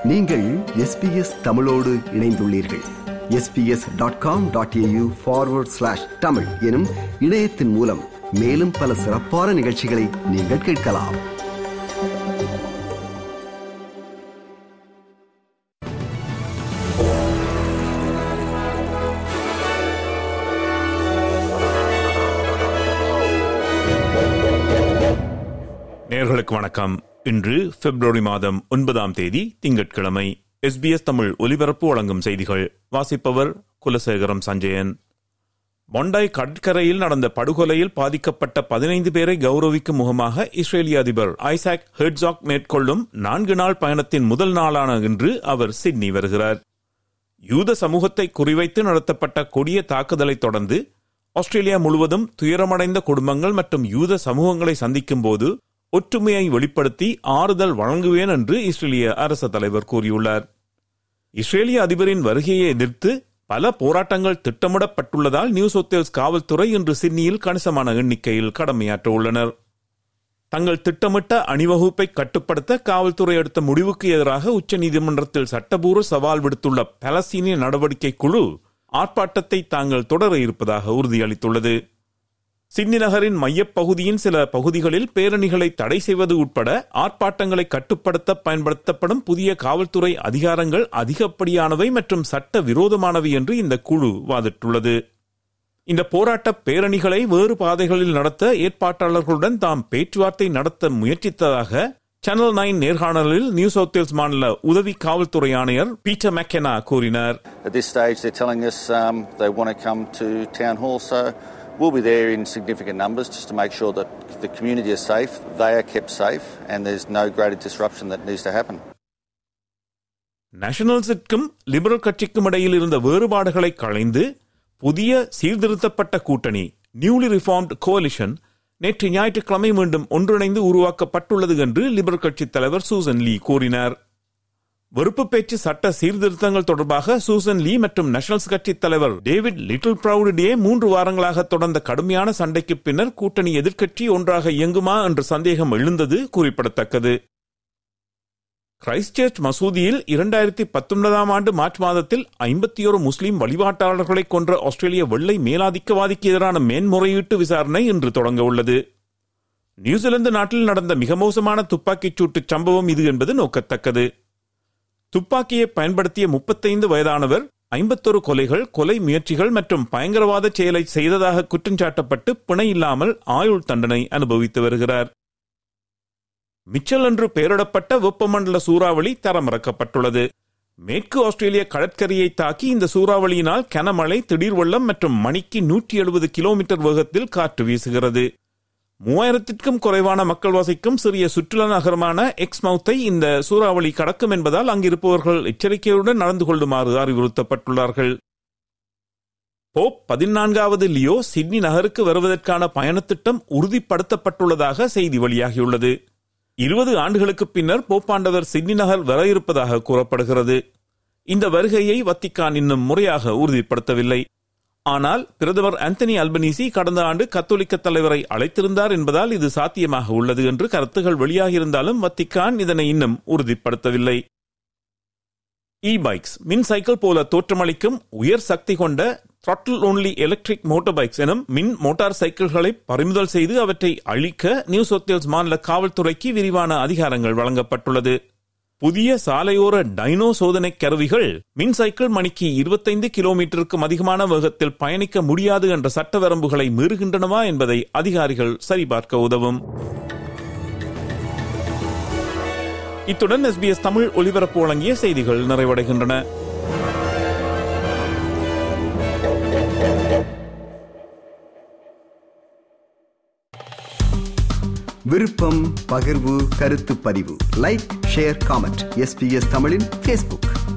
நீங்கள் எஸ்பிஎஸ் தமிழோடு இணைந்துள்ளீர்கள் SBS dot com dot AU forward slash Tamil எனும் இணையத்தின் மூலம் மேலும் பல சிறப்பான நிகழ்ச்சிகளை நீங்கள் கேட்கலாம் நேர்களுக்கு வணக்கம் இன்று பிப்ரவரி மாதம் ஒன்பதாம் தேதி திங்கட்கிழமை எஸ்பிஎஸ் தமிழ் ஒலிபரப்பு வழங்கும் செய்திகள் வாசிப்பவர் குலசேகரம் சஞ்சயன் மொண்டாய் கடற்கரையில் நடந்த படுகொலையில் பாதிக்கப்பட்ட பதினைந்து பேரை கௌரவிக்கும் முகமாக இஸ்ரேலிய அதிபர் ஐசாக் ஹெட்ஸாக் மேற்கொள்ளும் நான்கு நாள் பயணத்தின் முதல் நாளான இன்று அவர் சிட்னி வருகிறார் யூத சமூகத்தை குறிவைத்து நடத்தப்பட்ட கொடிய தாக்குதலை தொடர்ந்து ஆஸ்திரேலியா முழுவதும் துயரமடைந்த குடும்பங்கள் மற்றும் யூத சமூகங்களை சந்திக்கும் போது ஒற்றுமையை வெளிப்படுத்தி ஆறுதல் வழங்குவேன் என்று இஸ்ரேலிய அரச தலைவர் கூறியுள்ளார் இஸ்ரேலிய அதிபரின் வருகையை எதிர்த்து பல போராட்டங்கள் திட்டமிடப்பட்டுள்ளதால் நியூ சவுத் காவல்துறை இன்று சிட்னியில் கணிசமான எண்ணிக்கையில் கடமையாற்ற உள்ளனர் தங்கள் திட்டமிட்ட அணிவகுப்பை கட்டுப்படுத்த காவல்துறை எடுத்த முடிவுக்கு எதிராக உச்சநீதிமன்றத்தில் சட்டபூர்வ சவால் விடுத்துள்ள பலஸ்தீனிய நடவடிக்கை குழு ஆர்ப்பாட்டத்தை தாங்கள் தொடர இருப்பதாக உறுதியளித்துள்ளது சிட்னி நகரின் மையப்பகுதியின் சில பகுதிகளில் பேரணிகளை தடை செய்வது உட்பட ஆர்ப்பாட்டங்களை கட்டுப்படுத்த பயன்படுத்தப்படும் புதிய காவல்துறை அதிகாரங்கள் அதிகப்படியானவை மற்றும் சட்ட விரோதமானவை என்று இந்த குழு வாதிட்டுள்ளது இந்த போராட்ட பேரணிகளை வேறு பாதைகளில் நடத்த ஏற்பாட்டாளர்களுடன் தாம் பேச்சுவார்த்தை நடத்த முயற்சித்ததாக சேனல் நைன் நேர்காணலில் நியூ சவுத் வேல்ஸ் மாநில உதவி காவல்துறை ஆணையர் பீட்டர் மெக்கெனா கூறினார் At this stage, they're telling us um, they want to come to Town Hall, so we'll be there in significant numbers just to make sure that the community is safe, they are kept safe, and there's no greater disruption that needs to happen. நேஷனல்ஸிற்கும் liberal கட்சிக்கும் இடையில் இருந்த வேறுபாடுகளை களைந்து புதிய சீர்திருத்தப்பட்ட கூட்டணி newly reformed coalition நேற்று ஞாயிற்றுக்கிழமை மீண்டும் ஒன்றிணைந்து உருவாக்கப்பட்டுள்ளது என்று லிபரல் கட்சித் தலைவர் சூசன் லீ கூறினார் வெறுப்பு பேச்சு சட்ட சீர்திருத்தங்கள் தொடர்பாக சூசன் லீ மற்றும் நேஷனல்ஸ் கட்சித் தலைவர் டேவிட் லிட்டில் பிரவுடிடையே மூன்று வாரங்களாக தொடர்ந்த கடுமையான சண்டைக்கு பின்னர் கூட்டணி எதிர்க்கட்சி ஒன்றாக இயங்குமா என்ற சந்தேகம் எழுந்தது குறிப்பிடத்தக்கது கிரைஸ்ட் சர்ச் மசூதியில் இரண்டாயிரத்தி பத்தொன்பதாம் ஆண்டு மார்ச் மாதத்தில் ஐம்பத்தி ஒரு முஸ்லிம் வழிபாட்டாளர்களை கொன்ற ஆஸ்திரேலிய வெள்ளை மேலாதிக்கவாதிக்கு எதிரான மேன்முறையீட்டு விசாரணை இன்று தொடங்க உள்ளது நியூசிலாந்து நாட்டில் நடந்த மிக மோசமான துப்பாக்கிச் சூட்டு சம்பவம் இது என்பது நோக்கத்தக்கது துப்பாக்கியை பயன்படுத்திய முப்பத்தைந்து வயதானவர் ஐம்பத்தொரு கொலைகள் கொலை முயற்சிகள் மற்றும் பயங்கரவாத செயலை செய்ததாக குற்றஞ்சாட்டப்பட்டு பிணை இல்லாமல் ஆயுள் தண்டனை அனுபவித்து வருகிறார் மிச்சல் என்று பெயரிடப்பட்ட வெப்பமண்டல சூறாவளி தரமிறக்கப்பட்டுள்ளது மேற்கு ஆஸ்திரேலிய கடற்கரையை தாக்கி இந்த சூறாவளியினால் கனமழை திடீர் வெள்ளம் மற்றும் மணிக்கு நூற்றி எழுபது கிலோமீட்டர் வேகத்தில் காற்று வீசுகிறது மூவாயிரத்திற்கும் குறைவான மக்கள் வசிக்கும் சிறிய சுற்றுலா நகரமான எக்ஸ்மவுத்தை இந்த சூறாவளி கடக்கும் என்பதால் அங்கிருப்பவர்கள் எச்சரிக்கையுடன் நடந்து கொள்ளுமாறு அறிவுறுத்தப்பட்டுள்ளார்கள் போப் பதினான்காவது லியோ சிட்னி நகருக்கு வருவதற்கான பயணத்திட்டம் உறுதிப்படுத்தப்பட்டுள்ளதாக செய்தி வெளியாகியுள்ளது இருபது ஆண்டுகளுக்கு பின்னர் போப்பாண்டவர் சிட்னி நகர் வர இருப்பதாக கூறப்படுகிறது இந்த வருகையை வத்திக்கான் இன்னும் முறையாக உறுதிப்படுத்தவில்லை ஆனால் பிரதமர் ஆந்தனி அல்பனீசி கடந்த ஆண்டு கத்தோலிக்க தலைவரை அழைத்திருந்தார் என்பதால் இது சாத்தியமாக உள்ளது என்று கருத்துகள் வெளியாகியிருந்தாலும் வத்திக்கான் இதனை இன்னும் உறுதிப்படுத்தவில்லை இ பைக்ஸ் மின் சைக்கிள் போல தோற்றமளிக்கும் உயர் சக்தி கொண்ட throttle only electric motor bikes எனும் மின் மோட்டார் சைக்கிள்களை பறிமுதல் செய்து அவற்றை அழிக்க நியூ சவுத் மாநில காவல்துறைக்கு விரிவான அதிகாரங்கள் வழங்கப்பட்டுள்ளது புதிய சாலையோர டைனோ சோதனை கருவிகள் மின் சைக்கிள் மணிக்கு இருபத்தைந்து கிலோமீட்டருக்கும் அதிகமான வேகத்தில் பயணிக்க முடியாது என்ற சட்ட வரம்புகளை மீறுகின்றனவா என்பதை அதிகாரிகள் சரிபார்க்க உதவும் இத்துடன் எஸ்பிஎஸ் தமிழ் ஒலிபரப்பு வழங்கிய செய்திகள் நிறைவடைகின்றன விருப்பம் பகிர்வு கருத்து பதிவு லைக் ஷேர் காமெண்ட் எஸ்பிஎஸ் தமிழின் ஃபேஸ்புக்